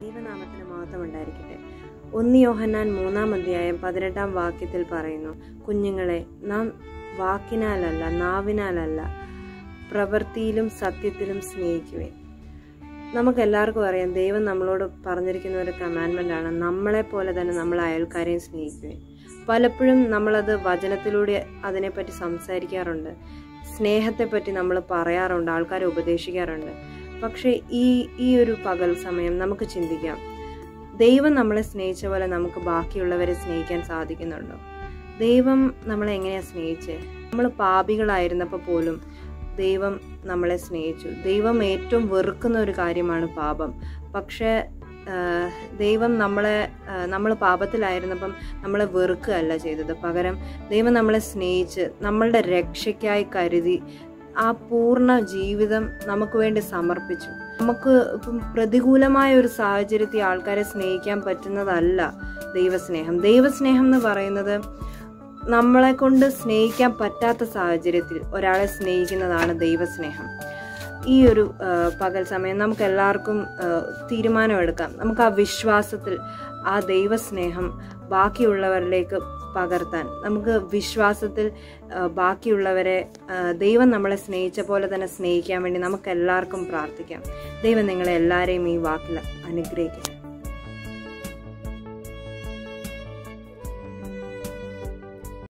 ദൈവനാമത്തിന് മഹത്വം ഉണ്ടായിരിക്കട്ടെ ഒന്ന് യോഹന്നാൻ മൂന്നാം അധ്യായം പതിനെട്ടാം വാക്യത്തിൽ പറയുന്നു കുഞ്ഞുങ്ങളെ നാം വാക്കിനാലല്ല നാവിനാലല്ല പ്രവൃത്തിയിലും സത്യത്തിലും സ്നേഹിക്കുവേ നമുക്ക് എല്ലാവർക്കും അറിയാം ദൈവം നമ്മളോട് പറഞ്ഞിരിക്കുന്ന ഒരു കമാൻഡ്മെൻ്റ് ആണ് നമ്മളെ പോലെ തന്നെ നമ്മൾ അയൽക്കാരെയും സ്നേഹിക്കുവേ പലപ്പോഴും നമ്മളത് വചനത്തിലൂടെ അതിനെപ്പറ്റി സംസാരിക്കാറുണ്ട് സ്നേഹത്തെപ്പറ്റി നമ്മൾ പറയാറുണ്ട് ആൾക്കാരെ ഉപദേശിക്കാറുണ്ട് പക്ഷേ ഈ ഈ ഒരു പകൽ സമയം നമുക്ക് ചിന്തിക്കാം ദൈവം നമ്മളെ സ്നേഹിച്ച പോലെ നമുക്ക് ബാക്കിയുള്ളവരെ സ്നേഹിക്കാൻ സാധിക്കുന്നുണ്ടോ ദൈവം നമ്മളെ എങ്ങനെയാണ് സ്നേഹിച്ചത് നമ്മൾ പാപികളായിരുന്നപ്പോൾ പോലും ദൈവം നമ്മളെ സ്നേഹിച്ചു ദൈവം ഏറ്റവും വെറുക്കുന്ന ഒരു കാര്യമാണ് പാപം പക്ഷേ ആഹ്, ദൈവം നമ്മളെ ആഹ്, നമ്മൾ പാപത്തിലായിരുന്നപ്പം നമ്മളെ വെറുക്കുകയല്ല ചെയ്തത് പകരം ദൈവം നമ്മളെ സ്നേഹിച്ച് നമ്മളുടെ രക്ഷയ്ക്കായി കരുതി ആ പൂർണ്ണ ജീവിതം നമുക്ക് വേണ്ടി സമർപ്പിച്ചു നമുക്ക് ഇപ്പം പ്രതികൂലമായ ഒരു സാഹചര്യത്തിൽ ആൾക്കാരെ സ്നേഹിക്കാൻ പറ്റുന്നതല്ല ദൈവസ്നേഹം ദൈവസ്നേഹം എന്ന് പറയുന്നത് നമ്മളെ കൊണ്ട് സ്നേഹിക്കാൻ പറ്റാത്ത സാഹചര്യത്തിൽ ഒരാളെ സ്നേഹിക്കുന്നതാണ് ദൈവസ്നേഹം ഈ ഒരു ആ, പകൽ സമയം നമുക്ക് എല്ലാവർക്കും ആ, തീരുമാനമെടുക്കാം നമുക്ക് ആ വിശ്വാസത്തിൽ ആ ദൈവസ്നേഹം ബാക്കിയുള്ളവരിലേക്ക് പകർത്താൻ നമുക്ക് വിശ്വാസത്തിൽ ആ, ബാക്കിയുള്ളവരെ ആ, ദൈവം നമ്മളെ സ്നേഹിച്ച പോലെ തന്നെ സ്നേഹിക്കാൻ വേണ്ടി നമുക്ക് എല്ലാവർക്കും പ്രാർത്ഥിക്കാം ദൈവം നിങ്ങളെ എല്ലാവരെയും ഈ വാക്കിൽ അനുഗ്രഹിക്കട്ടെ